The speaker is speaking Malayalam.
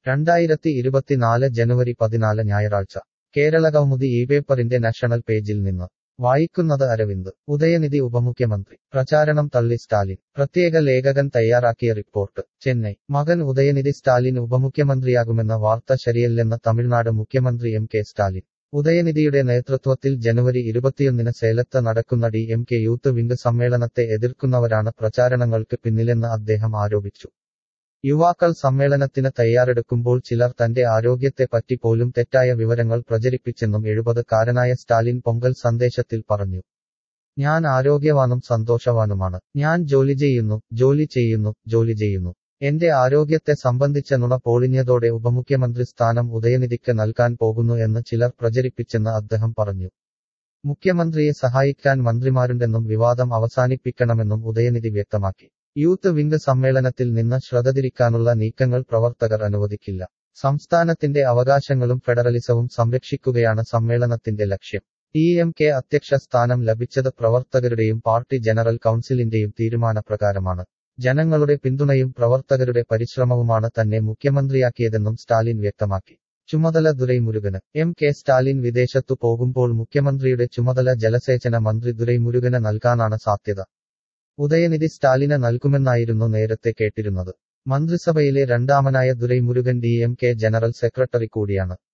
രണ്ടായിരത്തി ഇരുപത്തിനാല് ജനുവരി പതിനാല് ഞായറാഴ്ച കേരളകൗമുദി ഈ പേപ്പറിന്റെ നാഷണൽ പേജിൽ നിന്ന് വായിക്കുന്നത് അരവിന്ദ് ഉദയനിധി ഉപമുഖ്യമന്ത്രി പ്രചാരണം തള്ളി സ്റ്റാലിൻ പ്രത്യേക ലേഖകൻ തയ്യാറാക്കിയ റിപ്പോർട്ട് ചെന്നൈ മകൻ ഉദയനിധി സ്റ്റാലിൻ ഉപമുഖ്യമന്ത്രിയാകുമെന്ന വാർത്ത ശരിയല്ലെന്ന് തമിഴ്നാട് മുഖ്യമന്ത്രി എം കെ സ്റ്റാലിൻ ഉദയനിധിയുടെ നേതൃത്വത്തിൽ ജനുവരി ഇരുപത്തിയൊന്നിന് സേലത്ത് നടക്കുന്ന D M K youth wing സമ്മേളനത്തെ എതിർക്കുന്നവരാണ് പ്രചാരണങ്ങൾക്ക് പിന്നിലെന്ന് അദ്ദേഹം ആരോപിച്ചു യുവാക്കൾ സമ്മേളനത്തിന് തയ്യാറെടുക്കുമ്പോൾ ചിലർ തന്റെ ആരോഗ്യത്തെപ്പറ്റി പോലും തെറ്റായ വിവരങ്ങൾ പ്രചരിപ്പിച്ചെന്നും എഴുപതുകാരനായ സ്റ്റാലിൻ പൊങ്കൽ സന്ദേശത്തിൽ പറഞ്ഞു ഞാൻ ആരോഗ്യവാനും സന്തോഷവാനുമാണ് ഞാൻ ജോലി ചെയ്യുന്നു ജോലി ചെയ്യുന്നു ജോലി ചെയ്യുന്നു എന്റെ ആരോഗ്യത്തെ സംബന്ധിച്ച നുണ പോളിഞ്ഞതോടെ ഉപമുഖ്യമന്ത്രി സ്ഥാനം ഉദയനിധിക്ക് നൽകാൻ പോകുന്നു എന്ന് ചിലർ പ്രചരിപ്പിച്ചെന്ന് അദ്ദേഹം പറഞ്ഞു മുഖ്യമന്ത്രിയെ സഹായിക്കാൻ മന്ത്രിമാരുണ്ടെന്നും വിവാദം അവസാനിപ്പിക്കണമെന്നും ഉദയനിധി വ്യക്തമാക്കി യൂത്ത് വിംഗ് സമ്മേളനത്തിൽ നിന്ന് ശ്രദ്ധതിരിക്കാനുള്ള നീക്കങ്ങൾ പ്രവർത്തകർ അനുവദിക്കില്ല സംസ്ഥാനത്തിന്റെ അവകാശങ്ങളും ഫെഡറലിസവും സംരക്ഷിക്കുകയാണ് സമ്മേളനത്തിന്റെ ലക്ഷ്യം ടി എം കെ അധ്യക്ഷ സ്ഥാനം ലഭിച്ചത് പ്രവർത്തകരുടെയും പാർട്ടി ജനറൽ കൌൺസിലിന്റെയും തീരുമാനപ്രകാരമാണ് ജനങ്ങളുടെ പിന്തുണയും പ്രവർത്തകരുടെ പരിശ്രമവുമാണ് തന്നെ മുഖ്യമന്ത്രിയാക്കിയതെന്നും സ്റ്റാലിൻ വ്യക്തമാക്കി ചുമതല ദുരൈമുരുകന് എം കെ സ്റ്റാലിൻ വിദേശത്തു പോകുമ്പോൾ മുഖ്യമന്ത്രിയുടെ ചുമതല ജലസേചന മന്ത്രി ദുരൈമുരുകന് നൽകാനാണ് സാധ്യത ഉദയനിധി സ്റ്റാലിന് നൽകുമെന്നായിരുന്നു നേരത്തെ കേട്ടിരുന്നത് മന്ത്രിസഭയിലെ രണ്ടാമനായ Duraimurugan D M K general secretary കൂടിയാണ്